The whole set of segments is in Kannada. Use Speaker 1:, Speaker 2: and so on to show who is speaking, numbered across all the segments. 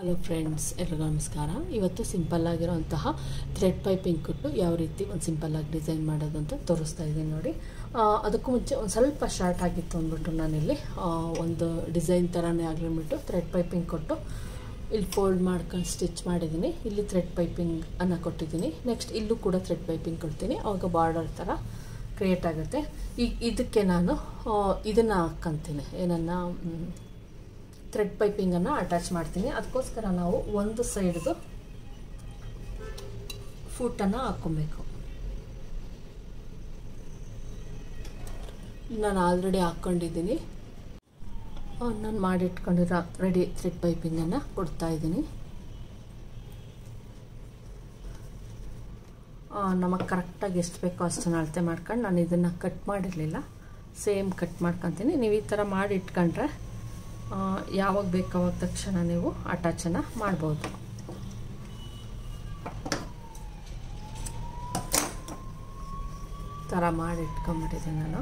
Speaker 1: ಹಲೋ ಫ್ರೆಂಡ್ಸ್ ಎಲ್ರಿಗೂ ನಮಸ್ಕಾರ ಇವತ್ತು ಸಿಂಪಲ್ ಆಗಿರೋಂತಹ ಥ್ರೆಡ್ ಪೈಪಿಂಗ್ ಕೊಟ್ಟು ಯಾವ ರೀತಿ ಒಂದು ಸಿಂಪಲ್ಲಾಗಿ ಡಿಸೈನ್ ಮಾಡೋದು ಅಂತ ತೋರಿಸ್ತಾ ಇದ್ದೀನಿ ನೋಡಿ ಆ, ಅದಕ್ಕೂ ಮುಂಚೆ ಒಂದು ಸ್ವಲ್ಪ ಶಾರ್ಟ್ ಆಗಿತ್ತು ಅಂದ್ಬಿಟ್ಟು ನಾನಿಲ್ಲಿ ಆ, ಒಂದು ಡಿಸೈನ್ ಥರನೇ ಆಗಲಿ ಅಂದ್ಬಿಟ್ಟು ಥ್ರೆಡ್ ಪೈಪಿಂಗ್ ಕೊಟ್ಟು ಇಲ್ಲಿ ಫೋಲ್ಡ್ ಮಾಡ್ಕೊಂಡು ಸ್ಟಿಚ್ ಮಾಡಿದ್ದೀನಿ ಇಲ್ಲಿ ಥ್ರೆಡ್ ಪೈಪಿಂಗ್ ಅನ್ನು ಕೊಟ್ಟಿದ್ದೀನಿ ನೆಕ್ಸ್ಟ್ ಇಲ್ಲೂ ಕೂಡ ಥ್ರೆಡ್ ಪೈಪಿಂಗ್ ಕೊಡ್ತೀನಿ ಅವಾಗ ಬಾರ್ಡರ್ ಥರ ಕ್ರಿಯೇಟ್ ಆಗುತ್ತೆ ಈಗ ಇದಕ್ಕೆ ನಾನು ಇದನ್ನು ಹಾಕ್ಕಂತೀನಿ ಏನನ್ನ ಮ್, ಥ್ರೆಡ್ ಪೈಪಿಂಗನ್ನು ಅಟ್ಯಾಚ್ ಮಾಡ್ತೀನಿ ಅದಕ್ಕೋಸ್ಕರ ನಾವು ಒಂದು ಸೈಡ್ದು ಫುಟ್ಟನ್ನು ಹಾಕ್ಕೊಬೇಕು ನಾನು ಆಲ್ರೆಡಿ ಹಾಕ್ಕೊಂಡಿದ್ದೀನಿ ನಾನು ಮಾಡಿಟ್ಕೊಂಡಿರೋ ರೆಡಿ ಥ್ರೆಡ್ ಪೈಪಿಂಗನ್ನು ಕೊಡ್ತಾ ಇದ್ದೀನಿ ನಮಗೆ ಕರೆಕ್ಟಾಗಿ ಎಷ್ಟು ಬೇಕೋ ಅಷ್ಟನ್ನು ಅಳತೆ ಮಾಡ್ಕೊಂಡು ನಾನು ಇದನ್ನು ಕಟ್ ಮಾಡಿರಲಿಲ್ಲ ಸೇಮ್ ಕಟ್ ಮಾಡ್ಕೊತೀನಿ ನೀವು ಈ ಥರ ಮಾಡಿ ಇಟ್ಕೊಂಡ್ರೆ ಯಾವಾಗ ಬೇಕಾವಾಗ ತಕ್ಷಣ ನೀವು ಅಟ್ಯಾಚನ್ನು ಮಾಡ್ಬೋದು ಥರ ಮಾಡಿ ಇಟ್ಕೊಂಬಿಟ್ಟಿದ್ದೀನಿ ನಾನು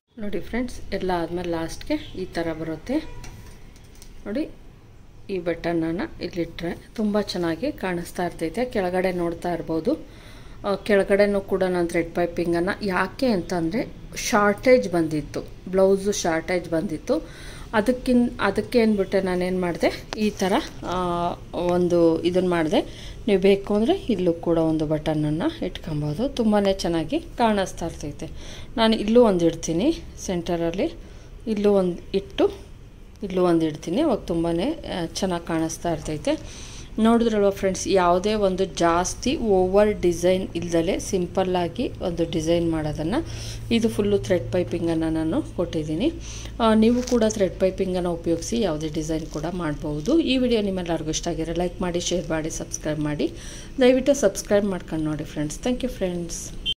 Speaker 1: ನೋಡಿ ಫ್ರೆಂಡ್ಸ್ ಎಲ್ಲ ಆದಮೇಲೆ ಲಾಸ್ಟ್ಗೆ ಈ ಥರ ಬರುತ್ತೆ ನೋಡಿ ಈ ಬಟನನ್ನು ಇಲ್ಲಿಟ್ಟರೆ ತುಂಬ ಚೆನ್ನಾಗಿ ಕಾಣಿಸ್ತಾ ಇರ್ತೈತೆ ಕೆಳಗಡೆ ನೋಡ್ತಾ ಇರ್ಬೋದು ಆ, ಕೆಳಗಡೆನೂ ಕೂಡ ನಾನು ಥ್ರೆಡ್ ಪೈಪಿಂಗನ್ನು ಯಾಕೆ ಅಂತಂದರೆ ಶಾರ್ಟೇಜ್ ಬಂದಿತ್ತು ಬ್ಲೌಸು ಶಾರ್ಟೇಜ್ ಬಂದಿತ್ತು ಅದಕ್ಕಿನ್ ಅದಕ್ಕೆ ಅಂದ್ಬಿಟ್ಟೆ ನಾನೇನು ಮಾಡಿದೆ ಈ ಥರ ಆ, ಒಂದು ಇದನ್ನು ಮಾಡಿದೆ ನೀವು ಬೇಕು ಅಂದರೆ ಇಲ್ಲೂ ಕೂಡ ಒಂದು ಬಟನನ್ನು ಇಟ್ಕೊಬೋದು ತುಂಬಾ ಚೆನ್ನಾಗಿ ಕಾಣಿಸ್ತಾ ಇರ್ತೈತೆ ನಾನು ಇಲ್ಲೂ ಒಂದು ಇಡ್ತೀನಿ ಸೆಂಟರಲ್ಲಿ ಇಲ್ಲೂ ಒಂದು ಇಟ್ಟು ಇಲ್ಲೂ ಒಂದು ಇಡ್ತೀನಿ ಅವಾಗ ತುಂಬಾ ಚೆನ್ನಾಗಿ ಕಾಣಿಸ್ತಾ ಇರ್ತೈತೆ ನೋಡಿದ್ರಲ್ವ ಫ್ರೆಂಡ್ಸ್ ಯಾವುದೇ ಒಂದು ಜಾಸ್ತಿ ಓವರ್ ಡಿಸೈನ್ ಇಲ್ದಲೆ ಸಿಂಪಲ್ಲಾಗಿ ಒಂದು ಡಿಸೈನ್ ಮಾಡೋದನ್ನು ಇದು ಫುಲ್ಲು ಥ್ರೆಡ್ ಪೈಪಿಂಗನ್ನು ನಾನು ಕೊಟ್ಟಿದ್ದೀನಿ ಆ, ನೀವು ಕೂಡ ಥ್ರೆಡ್ ಪೈಪಿಂಗನ್ನು ಉಪಯೋಗಿಸಿ ಯಾವುದೇ ಡಿಸೈನ್ ಕೂಡ ಮಾಡ್ಬೋದು ಈ ವಿಡಿಯೋ ನಿಮ್ಮೆಲ್ಲರಿಗೂ ಇಷ್ಟ ಆಗಿರೋ ಲೈಕ್ ಮಾಡಿ ಶೇರ್ ಮಾಡಿ ಸಬ್ಸ್ಕ್ರೈಬ್ ಮಾಡಿ ದಯವಿಟ್ಟು ಸಬ್ಸ್ಕ್ರೈಬ್ ಮಾಡ್ಕೊಂಡು ನೋಡಿ ಫ್ರೆಂಡ್ಸ್ ಥ್ಯಾಂಕ್ ಯು ಫ್ರೆಂಡ್ಸ್